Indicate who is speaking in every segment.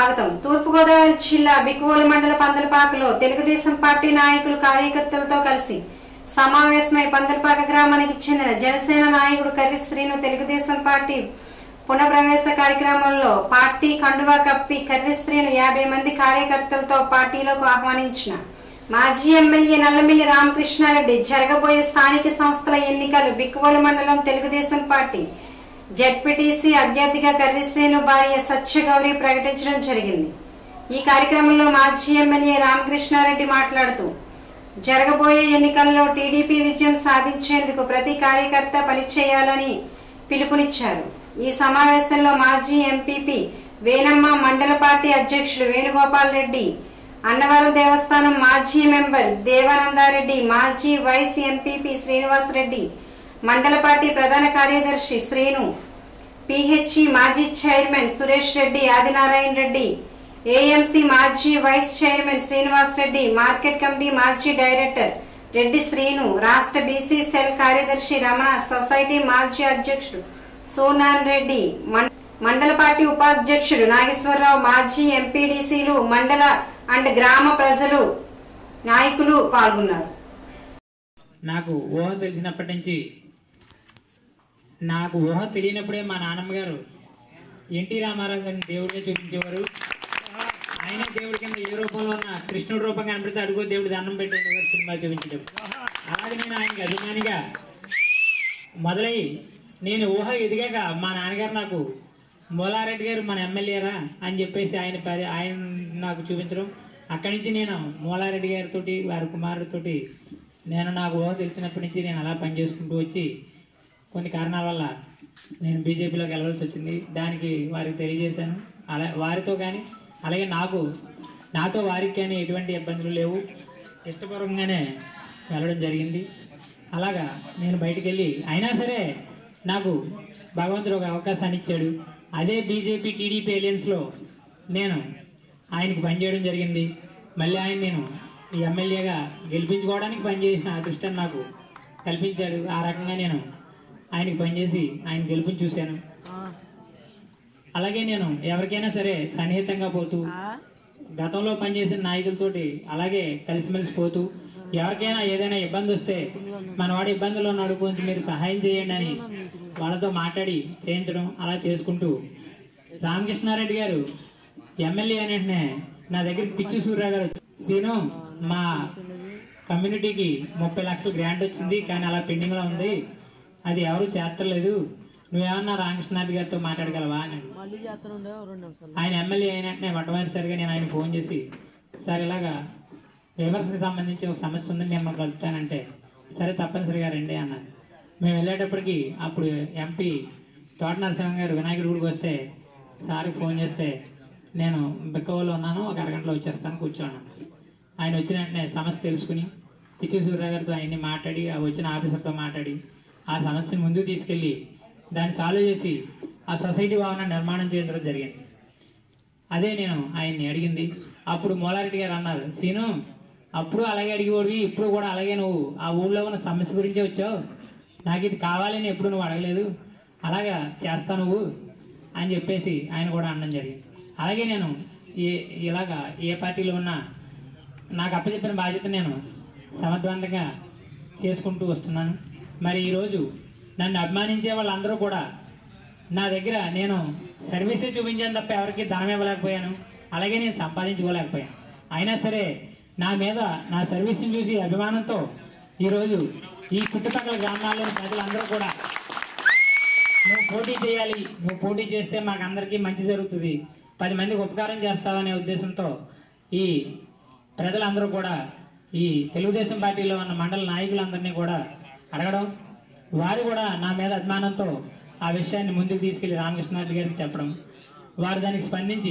Speaker 1: స్వాగతం తూర్పుగోదావరి జిల్లా బిక్కువోలు మండల పందలపాకలో తెలుగుదేశం పార్టీ నాయకులు కార్యకర్తలతో కలిసి సమావేశమై పందలపాక గ్రామానికి చెందిన జనసేన నాయకుడు కర్రి శ్రీను తెలుగుదేశం పార్టీ పునఃప్రవేశ కార్యక్రమంలో పార్టీ కండువా కప్పి కర్రి శ్రీను యాభై మంది కార్యకర్తలతో పార్టీలోకి ఆహ్వానించిన మాజీ ఎమ్మెల్యే నల్లమిల్లి రామకృష్ణారెడ్డి జరగబోయే స్థానిక సంస్థల ఎన్నికలు బిక్కువోలు మండలం తెలుగుదేశం పార్టీ జడ్పీటీసీ అభ్యర్థిగా కర్రీశ్రేణు భార్య సత్యగౌరి ప్రకటించడం జరిగింది ఈ కార్యక్రమంలో మాజీ ఎమ్మెల్యే రామకృష్ణారెడ్డి మాట్లాడుతూ జరగబోయే ఎన్నికల్లో టీడీపీ విజయం సాధించేందుకు ప్రతి కార్యకర్త పనిచేయాలని పిలుపునిచ్చారు ఈ సమావేశంలో మాజీ ఎంపీపీ వేనమ్మ మండల పార్టీ అధ్యక్షులు వేణుగోపాల్ రెడ్డి అన్నవరం దేవస్థానం మాజీ మెంబర్ దేవానందారెడ్డి మాజీ వైస్ ఎంపీపీ శ్రీనివాస్ రెడ్డి మండల పార్టీ ప్రధాన కార్యదర్శి శ్రీను పిహెచ్ఈ మాజీ చైర్మన్ సురేష్ రెడ్డి ఆదినారాయణ రెడ్డి ఏఎంసీ మాజీ vice chairman Srinivas Reddy market committee మాజీ డైరెక్టర్ రెడ్డి శ్రీను రాష్ట్ర బీసీ సెల్ కార్యదర్శి రమణ సొసైటీ మాజీ అధ్యక్షుడు సోనాన్ రెడ్డి మం- మండల పార్టీ ఉపాధ్యక్షుడు నాగేశ్వరరావు మాజీ ఎంపీడీసీలు మండల అండ్ గ్రామ ప్రజలు నాయకులు పాల్గొన్నారు
Speaker 2: నాకు ఊహ తెలిసినప్పటి నుంచి నాకు ఊహ తెలియనప్పుడే మా నాన్నమ్మ గారు ఎన్టీ రామారావు గారిని దేవుడిని చూపించేవారు ఆయన దేవుడి కింద ఏ రూపంలో ఉన్న కృష్ణుడి రూపం కనబడితే అడుగు దేవుడి దండం పెట్టేది సినిమా చూపించడం అలాగే నేను ఆయనకి అభిమానిగా మొదలై నేను ఊహ ఎదిగాక మా నాన్నగారు నాకు మూలారెడ్డి గారు మన ఎమ్మెల్యేరా అని చెప్పేసి ఆయన పరి ఆయన నాకు చూపించడం అక్కడి నుంచి నేను మూలారెడ్డి గారితోటి వారి కుమారుడితోటి నేను నాకు ఊహ తెలిసినప్పటి నుంచి నేను అలా పనిచేసుకుంటూ వచ్చి కొన్ని కారణాల వల్ల నేను బీజేపీలోకి వెళ్ళవలసి వచ్చింది దానికి వారికి తెలియజేశాను అలా వారితో కానీ అలాగే నాకు నాతో వారికి కానీ ఎటువంటి ఇబ్బందులు లేవు ఇష్టపూర్వకంగానే వెళ్ళడం జరిగింది అలాగా నేను బయటికి వెళ్ళి అయినా సరే నాకు భగవంతుడు ఒక అవకాశాన్ని ఇచ్చాడు అదే బీజేపీ టీడీపీ ఎలియన్స్లో నేను ఆయనకు పనిచేయడం జరిగింది మళ్ళీ ఆయన నేను ఈ ఎమ్మెల్యేగా గెలిపించుకోవడానికి పనిచేసిన అదృష్టం నాకు కల్పించాడు ఆ రకంగా నేను ఆయనకి పనిచేసి ఆయన గెలుపుని చూశాను అలాగే నేను ఎవరికైనా సరే సన్నిహితంగా పోతూ గతంలో పనిచేసిన నాయకులతోటి అలాగే కలిసిమెలిసి పోతూ ఎవరికైనా ఏదైనా ఇబ్బంది వస్తే మన వాడి ఇబ్బందుల్లో ఉన్నాడు కొంచెం మీరు సహాయం చేయండి అని వాళ్ళతో మాట్లాడి చేయించడం అలా చేసుకుంటూ రామకృష్ణారెడ్డి గారు ఎమ్మెల్యే అని వెంటనే నా దగ్గరికి పిచ్చి సూర్య గారు వచ్చి, సీను మా కమ్యూనిటీకి ముప్పై లక్షలు గ్రాంట్ వచ్చింది కానీ అలా పెండింగ్లో ఉంది అది ఎవరు చేస్తలేదు నువ్వేమన్నా రామకృష్ణారెడ్డి గారితో మాట్లాడగలవా అని అడిగాడు. ఆయన ఎమ్మెల్యే అయినట్టే మొట్టమొదటిసారిగా నేను ఆయన ఫోన్ చేసి సార్ ఇలాగా రివర్స్కి సంబంధించి ఒక సమస్య ఉందని నేను మాకు కలుపుతానంటే సరే తప్పనిసరిగా రండి అన్నారు మేము వెళ్ళేటప్పటికి అప్పుడు ఎంపీ తోట నరసింహ గారు వినాయకుడి గుడికి వస్తే సార్కి ఫోన్ చేస్తే నేను బిక్కవలో ఉన్నాను ఒక అరగంటలో వచ్చేస్తాను కూర్చోను ఆయన వచ్చిన వెంటనే సమస్య తెలుసుకుని పిచ్చి సూర్య గారితో ఆయన్ని మాట్లాడి ఆ వచ్చిన ఆఫీసర్తో మాట్లాడి ఆ సమస్యను ముందుకు తీసుకెళ్ళి దాన్ని సాల్వ్ చేసి ఆ సొసైటీ భవనం నిర్మాణం చేయడం జరిగింది అదే నేను ఆయన్ని అడిగింది అప్పుడు మోలారెడ్డి గారు అన్నారు సీను అప్పుడు అలాగే అడిగేవాడివి ఇప్పుడు కూడా అలాగే నువ్వు ఆ ఊళ్ళో ఉన్న సమస్య గురించే వచ్చావు నాకు ఇది కావాలని ఎప్పుడు నువ్వు అడగలేదు అలాగా చేస్తా నువ్వు అని చెప్పేసి ఆయన కూడా అనడం జరిగింది అలాగే నేను ఏ ఇలాగా ఏ పార్టీలో ఉన్నా నాకు అప్పచెప్పిన బాధ్యత నేను సమర్థవంతంగా చేసుకుంటూ వస్తున్నాను మరి ఈరోజు నన్ను అభిమానించే వాళ్ళందరూ కూడా నా దగ్గర నేను సర్వీసే చూపించాను తప్ప ఎవరికి ధనం ఇవ్వలేకపోయాను అలాగే నేను సంపాదించుకోలేకపోయాను అయినా సరే నా మీద నా సర్వీస్ని చూసి అభిమానంతో ఈరోజు ఈ చుట్టుపక్కల గ్రామాల్లోని ప్రజలందరూ కూడా నువ్వు పోటీ చేయాలి నువ్వు పోటీ చేస్తే మాకు అందరికీ మంచి జరుగుతుంది పది మందికి ఉపకారం చేస్తావనే ఉద్దేశంతో ఈ ప్రజలందరూ కూడా ఈ తెలుగుదేశం పార్టీలో ఉన్న మండల నాయకులందరినీ కూడా అడగడం వారు కూడా నా మీద అభిమానంతో ఆ విషయాన్ని ముందుకు తీసుకెళ్లి రామకృష్ణారెడ్డి గారికి చెప్పడం వారు దానికి స్పందించి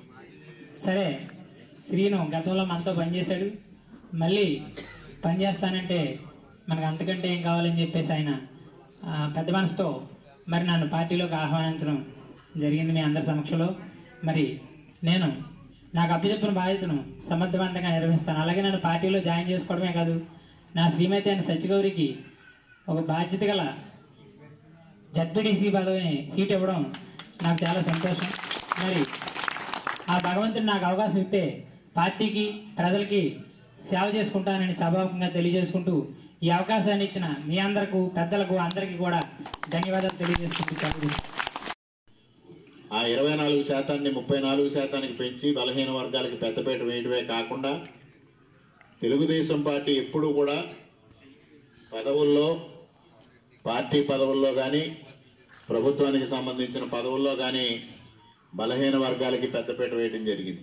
Speaker 2: సరే శ్రీను గతంలో మనతో పనిచేశాడు మళ్ళీ పనిచేస్తానంటే మనకు అంతకంటే ఏం కావాలని చెప్పేసి ఆయన ఆ, పెద్ద మనసుతో మరి నన్ను పార్టీలోకి ఆహ్వానించడం జరిగింది మీ అందరి సమక్షంలో మరి నేను నాకు అప్పచెప్పిన బాధ్యతను సమర్థవంతంగా నిర్వహిస్తాను అలాగే నన్ను పార్టీలో జాయిన్ చేసుకోవడమే కాదు నా శ్రీమతి అయిన సత్యగౌరికి ఒక బాధ్యత గల జడ్పీటీసీ పదవిని సీట్ ఇవ్వడం నాకు చాలా సంతోషం మరి ఆ భగవంతుడు నాకు అవకాశం ఇస్తే పార్టీకి ప్రజలకి సేవ చేసుకుంటానని సభాముఖంగా తెలియజేసుకుంటూ ఈ అవకాశాన్ని ఇచ్చిన మీ అందరకు పెద్దలకు అందరికీ కూడా ధన్యవాదాలు తెలియజేసుకుంటూ సెలవు
Speaker 3: ఆ ఇరవై నాలుగు శాతాన్ని ముప్పై నాలుగు శాతానికి పెంచి బలహీన వర్గాలకి పెద్దపీట వేయడమే కాకుండా తెలుగుదేశం పార్టీ ఎప్పుడూ కూడా పదవుల్లో పార్టీ పదవుల్లో కానీ ప్రభుత్వానికి సంబంధించిన పదవుల్లో కానీ బలహీన వర్గాలకి పెద్దపీట వేయడం జరిగింది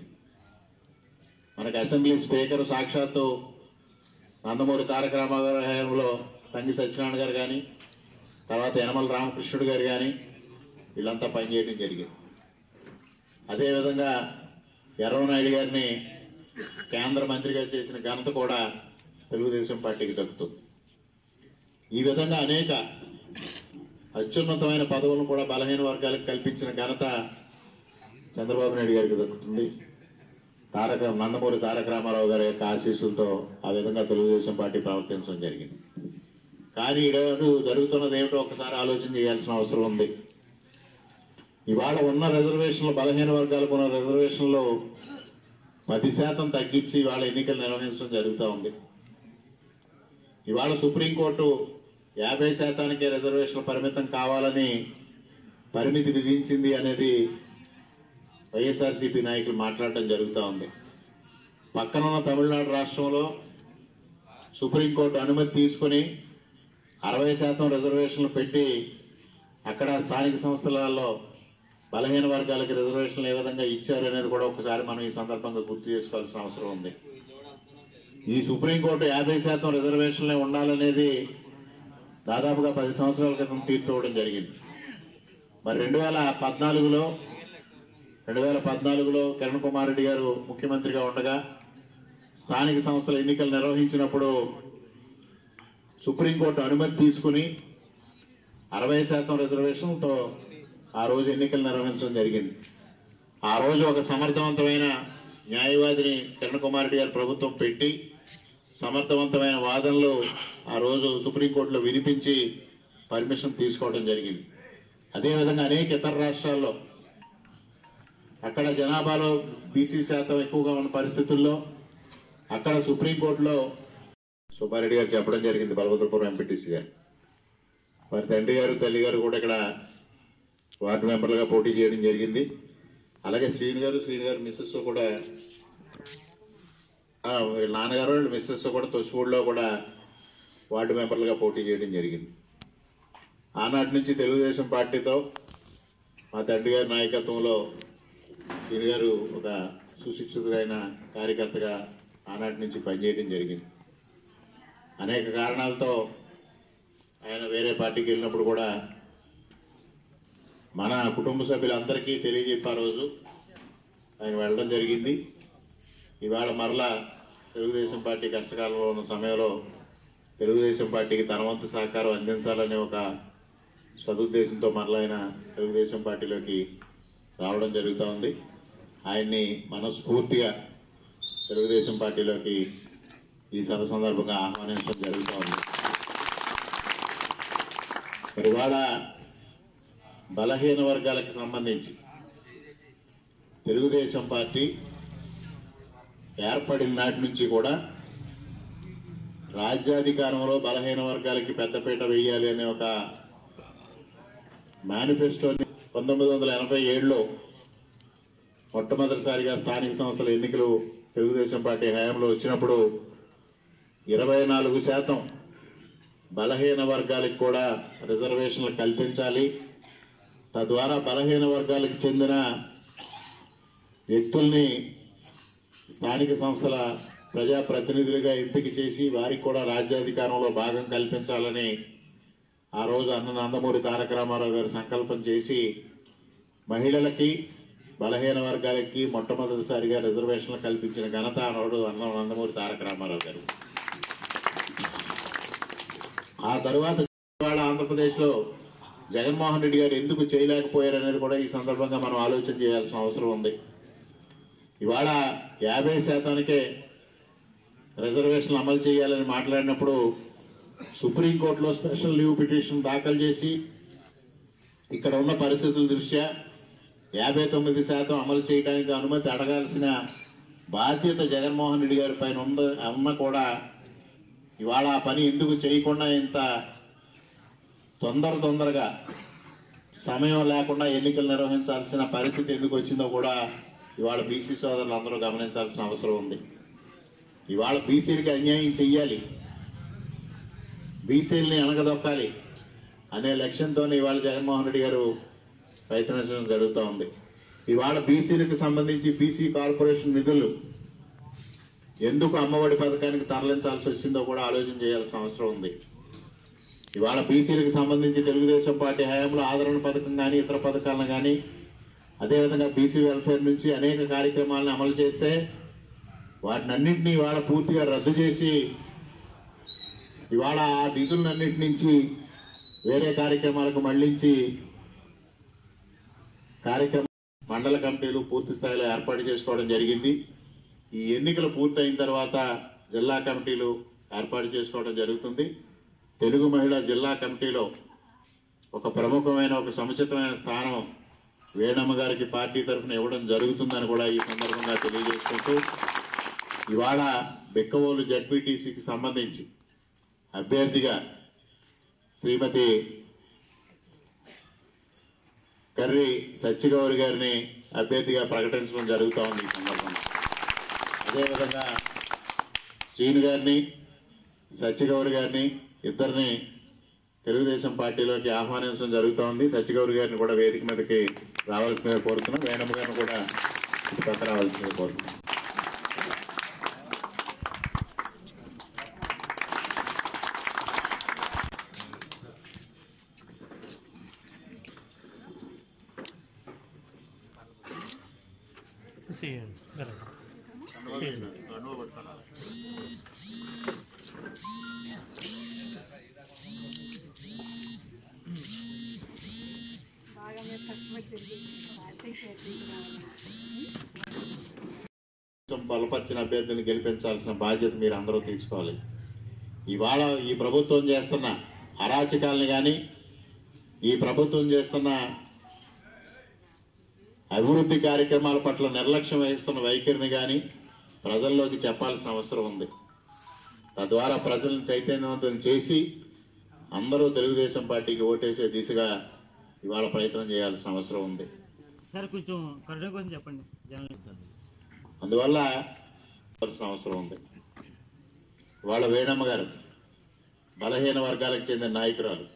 Speaker 3: మనకి అసెంబ్లీ స్పీకర్ సాక్షాత్తు నందమూరి తారక రామారావు హయాంలో తంగి సత్యనారాయణ గారు కానీ తర్వాత యనమల రామకృష్ణుడు గారు కానీ వీళ్ళంతా పనిచేయడం జరిగింది అదేవిధంగా ఎర్రవనాయుడు గారిని కేంద్ర మంత్రిగా చేసిన ఘనత కూడా తెలుగుదేశం పార్టీకి దక్కుతుంది ఈ విధంగా అనేక అత్యున్నతమైన పదవులను కూడా బలహీన వర్గాలకు కల్పించిన ఘనత చంద్రబాబు నాయుడు గారికి దక్కుతుంది తారక నందమూరి తారక రామారావు గారి యొక్క ఆశీస్సులతో ఆ విధంగా తెలుగుదేశం పార్టీ ప్రవర్తించడం జరిగింది కానీ ఈరోజు జరుగుతున్నది ఏమిటో ఒకసారి ఆలోచన చేయాల్సిన అవసరం ఉంది ఇవాళ ఉన్న రిజర్వేషన్లు బలహీన వర్గాలకు ఉన్న రిజర్వేషన్లు పది శాతం తగ్గించి ఇవాళ ఎన్నికలు నిర్వహించడం జరుగుతూ ఉంది ఇవాళ సుప్రీంకోర్టు యాభై శాతానికే రిజర్వేషన్లు పరిమితం కావాలని పరిమితి విధించింది అనేది వైఎస్ఆర్సీపీ నాయకులు మాట్లాడడం జరుగుతూ ఉంది పక్కనున్న తమిళనాడు రాష్ట్రంలో సుప్రీంకోర్టు అనుమతి తీసుకొని అరవై శాతం రిజర్వేషన్లు పెట్టి అక్కడ స్థానిక సంస్థలలో బలహీన వర్గాలకు రిజర్వేషన్లు ఏ విధంగా ఇచ్చారు అనేది కూడా ఒకసారి మనం ఈ సందర్భంగా గుర్తు చేసుకోవాల్సిన అవసరం ఉంది ఈ సుప్రీంకోర్టు యాభై శాతం రిజర్వేషన్లే ఉండాలనేది దాదాపుగా పది సంవత్సరాల క్రితం తీర్పు ఇవ్వడం జరిగింది మరి రెండు వేల పద్నాలుగులో రెండు వేల పద్నాలుగులో కిరణ్ కుమార్ రెడ్డి గారు ముఖ్యమంత్రిగా ఉండగా స్థానిక సంస్థల ఎన్నికలు నిర్వహించినప్పుడు సుప్రీంకోర్టు అనుమతి తీసుకుని అరవై శాతం రిజర్వేషన్తో ఆ రోజు ఎన్నికలు నిర్వహించడం జరిగింది ఆ రోజు ఒక సమర్థవంతమైన న్యాయవాదిని కిరణ్ కుమార్ రెడ్డి గారి ప్రభుత్వం పెట్టి సమర్థవంతమైన వాదనలు ఆ రోజు సుప్రీంకోర్టులో వినిపించి పర్మిషన్ తీసుకోవడం జరిగింది అదేవిధంగా అనేక ఇతర రాష్ట్రాల్లో అక్కడ జనాభాలో బీసీ శాతం ఎక్కువగా ఉన్న పరిస్థితుల్లో అక్కడ సుప్రీంకోర్టులో సుబ్బారెడ్డి గారు చెప్పడం జరిగింది బలభద్రపురం ఎంపీటీసీ గారు వారి తండ్రి గారు తల్లి గారు కూడా ఇక్కడ వార్డు మెంబర్లుగా పోటీ చేయడం జరిగింది అలాగే శ్రీని గారు శ్రీని గారు మిస్సెస్ కూడా ఆ, వీళ్ళ నాన్నగారు వీళ్ళ మిస్సెస్ కూడా తొసిగూడలో కూడా వార్డు మెంబర్లుగా పోటీ చేయడం జరిగింది ఆనాటి నుంచి తెలుగుదేశం పార్టీతో మా తండ్రి గారి నాయకత్వంలో శ్రీని గారు ఒక సుశిక్షితుడైన కార్యకర్తగా ఆనాటి నుంచి పనిచేయడం జరిగింది అనేక కారణాలతో ఆయన వేరే పార్టీకి వెళ్ళినప్పుడు కూడా మన కుటుంబ సభ్యులందరికీ తెలియజెప్పి ఆ రోజు ఆయన వెళ్ళడం జరిగింది ఇవాళ మరలా తెలుగుదేశం పార్టీ కష్టకాలంలో ఉన్న సమయంలో తెలుగుదేశం పార్టీకి తన వంతు సహకారం అందించాలనే ఒక సదుద్దేశంతో మరలా ఆయన తెలుగుదేశం పార్టీలోకి రావడం జరుగుతూ ఉంది ఆయన్ని మనస్ఫూర్తిగా తెలుగుదేశం పార్టీలోకి ఈ సభ సందర్భంగా ఆహ్వానించడం జరుగుతూ ఉంది మరి ఇవాళ బలహీన వర్గాలకు సంబంధించి తెలుగుదేశం పార్టీ ఏర్పడిన నాటి నుంచి కూడా రాజ్యాధికారంలో బలహీన వర్గాలకి పెద్దపీట వేయాలి అనే ఒక మేనిఫెస్టోని పంతొమ్మిది వందల ఎనభై ఏడులో మొట్టమొదటిసారిగా స్థానిక సంస్థల ఎన్నికలు తెలుగుదేశం పార్టీ హయాంలో వచ్చినప్పుడు ఇరవై నాలుగు శాతం బలహీన వర్గాలకు కూడా రిజర్వేషన్లు కల్పించాలి తద్వారా బలహీన వర్గాలకు చెందిన వ్యక్తుల్ని స్థానిక సంస్థల ప్రజాప్రతినిధులుగా ఎంపిక చేసి వారికి కూడా రాజ్యాధికారంలో భాగం కల్పించాలని ఆ రోజు అన్న నందమూరి తారక రామారావు గారు సంకల్పం చేసి మహిళలకి బలహీన వర్గాలకి మొట్టమొదటిసారిగా రిజర్వేషన్లు కల్పించిన ఘనత ఆనాడు అన్న నందమూరి తారక రామారావు గారు ఆ తరువాత ఇవాళ ఆంధ్రప్రదేశ్లో జగన్మోహన్ రెడ్డి గారు ఎందుకు చేయలేకపోయారు అనేది కూడా ఈ సందర్భంగా మనం ఆలోచన చేయాల్సిన అవసరం ఉంది ఇవాళ యాభై శాతానికే రిజర్వేషన్లు అమలు చేయాలని మాట్లాడినప్పుడు సుప్రీంకోర్టులో స్పెషల్ లీవ్ పిటిషన్ దాఖలు చేసి ఇక్కడ ఉన్న పరిస్థితుల దృష్ట్యా యాభై తొమ్మిది శాతం అమలు చేయడానికి అనుమతి అడగాల్సిన బాధ్యత జగన్మోహన్ రెడ్డి గారి పైన ఉంద ఉన్న కూడా ఇవాళ ఆ పని ఎందుకు చేయకుండా ఇంత తొందర తొందరగా సమయం లేకుండా ఎన్నికలు నిర్వహించాల్సిన పరిస్థితి ఎందుకు వచ్చిందో కూడా ఇవాళ బీసీ సోదరులు అందరూ గమనించాల్సిన అవసరం ఉంది ఇవాళ బీసీలకి అన్యాయం చెయ్యాలి బీసీలని అనగదొక్కాలి అనే లక్ష్యంతో ఇవాళ జగన్మోహన్ రెడ్డి గారు ప్రయత్నించడం జరుగుతూ ఉంది ఇవాళ బీసీలకు సంబంధించి బీసీ కార్పొరేషన్ నిధులు ఎందుకు అమ్మఒడి పథకానికి తరలించాల్సి వచ్చిందో కూడా ఆలోచన చేయాల్సిన అవసరం ఉంది ఇవాళ బీసీలకు సంబంధించి తెలుగుదేశం పార్టీ హయాంలో ఆదరణ పథకం కానీ ఇతర పథకాలను కానీ అదేవిధంగా బీసీ వెల్ఫేర్ నుంచి అనేక కార్యక్రమాలను అమలు చేస్తే వాటినన్నింటినీ ఇవాళ పూర్తిగా రద్దు చేసి ఇవాళ ఆ నిధులన్నింటి నుంచి వేరే కార్యక్రమాలకు మళ్లించి కార్యక్రమం మండల కమిటీలు పూర్తి స్థాయిలో ఏర్పాటు చేసుకోవడం జరిగింది ఈ ఎన్నికలు పూర్తయిన తర్వాత జిల్లా కమిటీలు ఏర్పాటు చేసుకోవడం జరుగుతుంది తెలుగు మహిళా జిల్లా కమిటీలో ఒక ప్రముఖమైన ఒక సముచితమైన స్థానం వేణమ్మ గారికి పార్టీ తరఫున ఇవ్వడం జరుగుతుందని కూడా ఈ సందర్భంగా తెలియజేసుకుంటూ ఇవాళ బెక్కవోలు జడ్పీటీసీకి సంబంధించి అభ్యర్థిగా శ్రీమతి కర్రి సత్యగౌరి గారిని అభ్యర్థిగా ప్రకటించడం జరుగుతూ ఉంది ఈ సందర్భంగా అదేవిధంగా శ్రీను గారిని సత్యగౌరి గారిని ఇద్దరిని తెలుగుదేశం పార్టీలోకి ఆహ్వానించడం జరుగుతూ ఉంది సత్యగౌరి గారిని కూడా వేదిక మీదకి రావాల్సిందిగా కోరుతున్నాం వేణమ్మ గారిని కూడా ఇటు పక్క రావాల్సిందిగా కోరుతున్నాం
Speaker 4: చేయండి వెళ్ళండి
Speaker 3: కొంచెం బలపరిచిన అభ్యర్థిని గెలిపించాల్సిన బాధ్యత మీరు అందరూ తీసుకోవాలి ఇవాళ ఈ ప్రభుత్వం చేస్తున్న అరాచకాలని కానీ ఈ ప్రభుత్వం చేస్తున్న అభివృద్ధి కార్యక్రమాల పట్ల నిర్లక్ష్యం వహిస్తున్న వైఖరిని కానీ ప్రజల్లోకి చెప్పాల్సిన అవసరం ఉంది తద్వారా ప్రజలను చైతన్యవంతం చేసి అందరూ తెలుగుదేశం పార్టీకి ఓటేసే దిశగా ఇవాళ ప్రయత్నం చేయాల్సిన అవసరం ఉంది
Speaker 4: సార్ కొంచెం కరెక్ట్గా కొంచెం చెప్పండి జనం
Speaker 3: అందువల్ల చేయాల్సిన అవసరం ఉంది వాళ్ళ వేణమ్మ గారు బలహీన వర్గాలకు చెందిన నాయకురాలు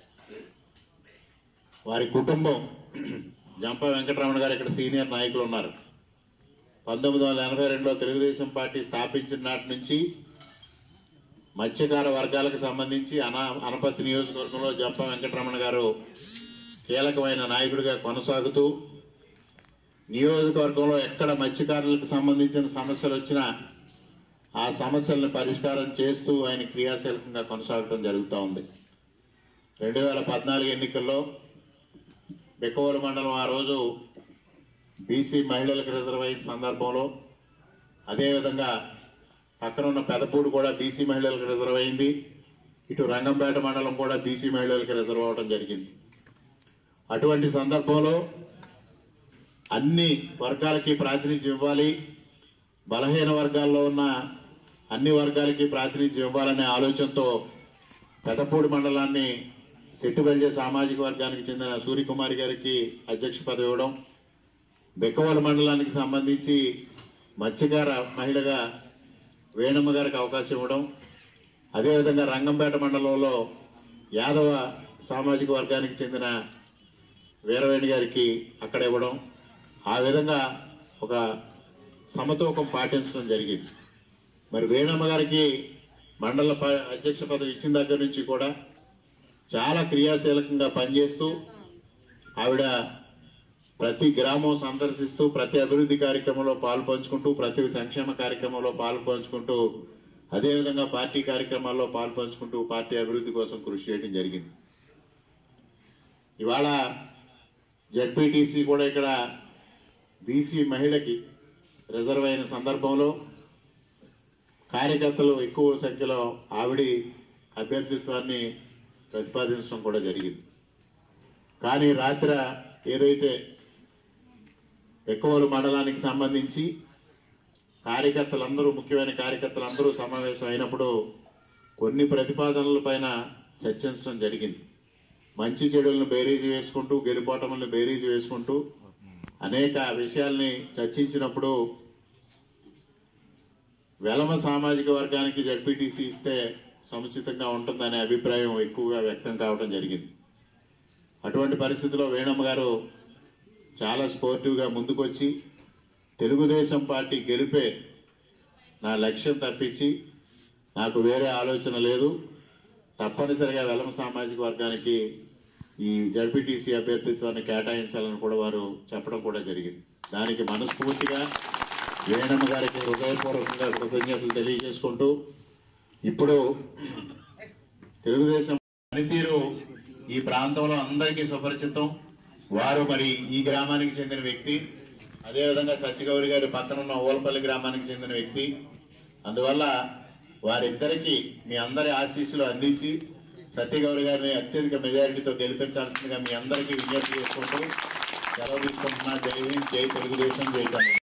Speaker 3: వారి కుటుంబం జంప వెంకటరమణ గారు ఇక్కడ సీనియర్ నాయకులు ఉన్నారు పంతొమ్మిది వందల ఎనభై రెండులో తెలుగుదేశం పార్టీ స్థాపించిన నాటి నుంచి మత్స్యకార వర్గాలకు సంబంధించి అన అనపత్తి నియోజకవర్గంలో జంప వెంకటరమణ గారు కీలకమైన నాయకుడిగా కొనసాగుతూ నియోజకవర్గంలో ఎక్కడ మత్స్యకారులకు సంబంధించిన సమస్యలు వచ్చినా ఆ సమస్యలను పరిష్కారం చేస్తూ ఆయన క్రియాశీలకంగా కొనసాగడం జరుగుతూ ఉంది రెండు వేల పద్నాలుగు ఎన్నికల్లో బెక్కవోలు మండలం ఆ రోజు బీసీ మహిళలకు రిజర్వ్ అయిన సందర్భంలో అదేవిధంగా పక్కన ఉన్న పెదపూడు కూడా బీసీ మహిళలకు రిజర్వ్ అయింది ఇటు రంగంపేట మండలం కూడా బీసీ మహిళలకు రిజర్వ్ అవ్వడం జరిగింది అటువంటి సందర్భంలో అన్ని వర్గాలకి ప్రాతినిధ్యం ఇవ్వాలి బలహీన వర్గాల్లో ఉన్న అన్ని వర్గాలకి ప్రాతినిధ్యం ఇవ్వాలనే ఆలోచనతో పెదపూడి మండలాన్ని సెట్టుబెల్జే సామాజిక వర్గానికి చెందిన సూర్యకుమారి గారికి అధ్యక్ష పదవి ఇవ్వడం బెక్కవోలు మండలానికి సంబంధించి మత్స్యకార మహిళగా వేణమ్మ గారికి అవకాశం ఇవ్వడం అదేవిధంగా రంగంపేట మండలంలో యాదవ సామాజిక వర్గానికి చెందిన వీరవేణి గారికి అక్కడ ఇవ్వడం ఆ విధంగా ఒక సమతూకం పాటించడం జరిగింది మరి వేణమ్మ గారికి మండల ప- అధ్యక్ష పదవి ఇచ్చిన దగ్గర నుంచి కూడా చాలా క్రియాశీలకంగా పనిచేస్తూ ఆవిడ ప్రతి గ్రామం సందర్శిస్తూ ప్రతి అభివృద్ధి కార్యక్రమంలో పాలు పంచుకుంటూ ప్రతి సంక్షేమ కార్యక్రమంలో పాలు పంచుకుంటూ అదేవిధంగా పార్టీ కార్యక్రమాల్లో పాలు పంచుకుంటూ పార్టీ అభివృద్ధి కోసం కృషి చేయడం జరిగింది ఇవాళ జడ్పీటీసీ కూడా ఇక్కడ బీసీ మహిళకి రిజర్వ్ అయిన సందర్భంలో కార్యకర్తలు ఎక్కువ సంఖ్యలో ఆవిడి అభ్యర్థిత్వాన్ని ప్రతిపాదించడం కూడా జరిగింది కానీ రాత్రి ఏదైతే ఎక్కువలు మండలానికి సంబంధించి కార్యకర్తలందరూ ముఖ్యమైన కార్యకర్తలందరూ సమావేశం అయినప్పుడు కొన్ని ప్రతిపాదనల పైన చర్చించడం జరిగింది మంచి చెడులను బేరీజు వేసుకుంటూ గెలుపోటములను బేరీజు వేసుకుంటూ అనేక విషయాల్ని చర్చించినప్పుడు వెలమ సామాజిక వర్గానికి జడ్పీటీసీ ఇస్తే సముచితంగా ఉంటుందనే అభిప్రాయం ఎక్కువగా వ్యక్తం కావడం జరిగింది అటువంటి పరిస్థితిలో వేణమ్మ గారు చాలా స్పోర్టివ్గా ముందుకొచ్చి తెలుగుదేశం పార్టీ గెలిపే నా లక్ష్యం తప్పించి నాకు వేరే ఆలోచన లేదు తప్పనిసరిగా వెలమ సామాజిక వర్గానికి ఈ జడ్పీటీసీ అభ్యర్థిత్వాన్ని కేటాయించాలని కూడా వారు చెప్పడం కూడా జరిగింది దానికి మనస్ఫూర్తిగా వేణమ్మ గారికి హృదయపూర్వకంగా కృతజ్ఞతలు తెలియజేసుకుంటూ ఇప్పుడు తెలుగుదేశం పనితీరు ఈ ప్రాంతంలో అందరికీ సుపరిచితం వారు మరి ఈ గ్రామానికి చెందిన వ్యక్తి అదేవిధంగా సత్యగౌరి గారి పక్కన ఉన్న ఓలపల్లి గ్రామానికి చెందిన వ్యక్తి అందువల్ల వారిద్దరికి మీ అందరి ఆశీస్సులు అందించి సత్యగౌరి గారిని అత్యధిక మెజారిటీతో గెలిపించాల్సిందిగా మీ అందరికీ విజ్ఞప్తి చేసుకుంటూ సెలవు తీసుకుంటున్నా జై హింద్ జై తెలుగుదేశం జై కన్నడ